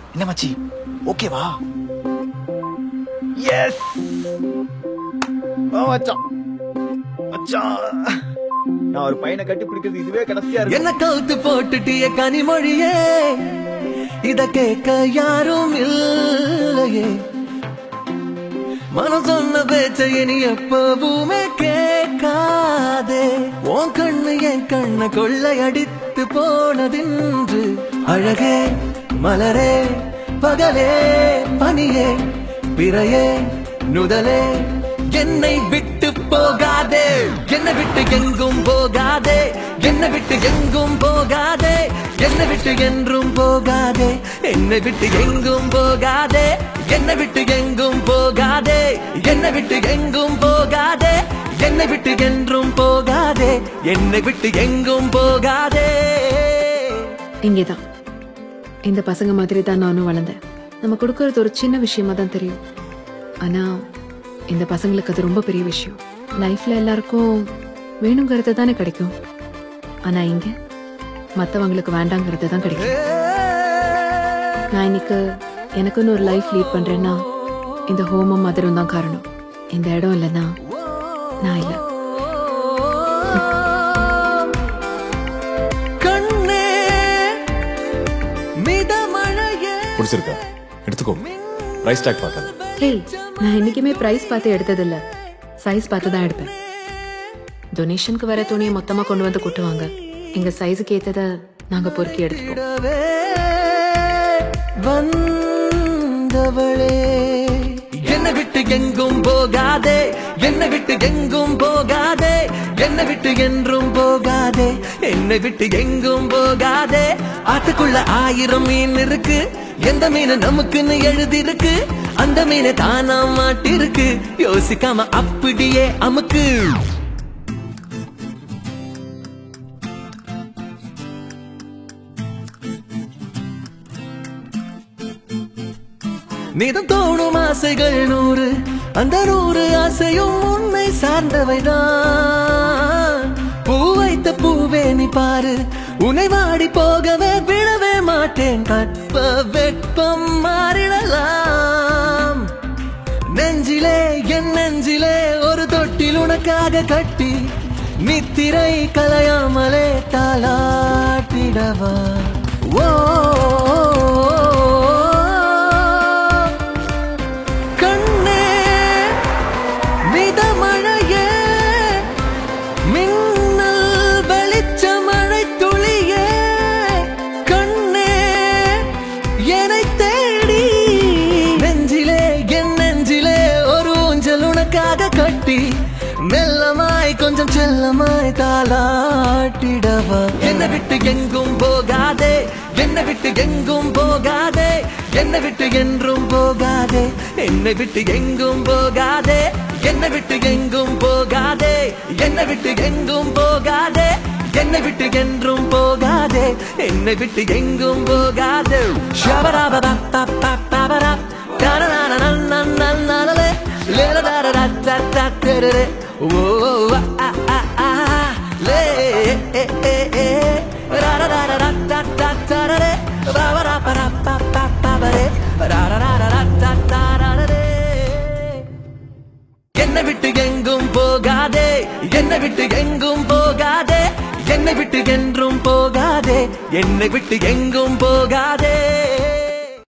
என்ன மச்சி ஓகேவா எஸ் மச்சான் மச்சான் நான் ஒரு பையனை கட்டி பிடிக்கிறது இதுவே கடைசியா இருக்கு என்ன கவுத்து போட்டுட்டிய கனிமொழியே இத கேட்க யாரும் இல்லையே மனம் சொன்ன பேச்ச இனி எப்பவுமே கேட்காதே உன் கண்ணு என் கண்ண கொள்ளையடித்து போனதின்று அழகே மலரே பகலே பனியே பிறையே நுதலே என்னை விட்டு போகாதே என்னை விட்டு எங்கும் போகாதே என்னை விட்டு எங்கும் போகாதே என்னை விட்டு என்றும் போகாதே என்னை விட்டு எங்கும் போகாதே என்னை விட்டு எங்கும் போகாதே என்னை விட்டு எங்கும் போகாதே என்னை விட்டு என்றும் போகாதே என்னை விட்டு எங்கும் போகாதே இங்கேதான் இந்த பசங்க மாதிரி தான் நானும் வளர்ந்தேன் நம்ம கொடுக்கறது ஒரு சின்ன விஷயமா தான் தெரியும் ஆனா இந்த பசங்களுக்கு அது ரொம்ப பெரிய விஷயம் லைஃப்ல எல்லாருக்கும் வேணுங்கிறது தானே கிடைக்கும் ஆனா இங்க மத்தவங்களுக்கு வேண்டாங்கிறது தான் கிடைக்கும் நான் இன்னைக்கு எனக்குன்னு ஒரு லைஃப் லீட் பண்றேன்னா இந்த ஹோமம் மதுரம் தான் காரணம் இந்த இடம் இல்லைன்னா நான் இல்லை கண்ணே மிதமழையே பிடிச்சிருக்கா எடுத்துக்கோ ப்ரைஸ் டேக் பார்க்காத ஹேய் நான் என்னைக்குமே பிரைஸ் பார்த்து எடுத்ததில்ல சைஸ் பார்த்து தான் எடுப்பேன் டொனேஷனுக்கு வர துணியை மொத்தமா கொண்டு வந்து கொட்டுவாங்க எங்க சைஸுக்கு ஏத்தத நாங்க பொறுக்கி எடுத்துப்போம் விடவே வந்தவளே என்னை விட்டு எங்கும் போகாதே என்னை விட்டு எங்கும் போகாதே என்னை விட்டு என்றும் போகாதே என்னை விட்டு எங்கும் போகாதே ஆத்துக்குள்ள ஆயிரம் மீன் இருக்கு எந்த மீன் நமக்குன்னு எழுதிருக்கு அந்த மீனை தானா மாட்டிருக்கு யோசிக்காம அப்படியே அமுக்கு நிதம் தோணும் ஆசைகள் நூறு அந்த நூறு ஆசையும் உன்னை சார்ந்தவைதான் பூ வைத்த பூவே நீ பாரு உன்னை வாடி போகவே விடவே மாட்டேன் கற்ப வெட்பம் மாறிடலாம் நெஞ்சிலே என் நெஞ்சிலே ஒரு தொட்டில் உனக்காக கட்டி நித்திரை கலையாமலே தாளாட்டிடவா ஓ கண்ணே மிதமழையே மின்னல் வெளிச்சமழை துளியே கண்ணே என்னை தேடி நெஞ்சிலே என் நெஞ்சிலே ஒரு ஊஞ்சல் உனக்காக கட்டி மெல்லமாய் கொஞ்சம் செல்லமாய் தாளாட்டிடவா என்னை விட்டு எங்கும் போகாதே என்னை விட்டு எங்கும் போகாதே என்னை விட்டு என்றும் போகாதே என்னை விட்டு எங்கும் போகாதே என்னை விட்டு எங்கும் போகாதே என்னை விட்டு எங்கும் போகாதே என்னை விட்டு என்றும் போகாதே என்னை விட்டு எங்கும் போகாதே ஷபராபரா பாபரா தானே லேலதாரே ஓ ஆ ஆ ஆ லே ஏ ஏ ஏ ராரராரராரராரரே பாபராபராபாபாபரே ராரராரராரராரரே என்னை விட்டு எங்கும் போகாதே என்னை விட்டு எங்கும் போகாதே என்னை விட்டு என்றும் போகாதே என்னை விட்டு எங்கும் போகாதே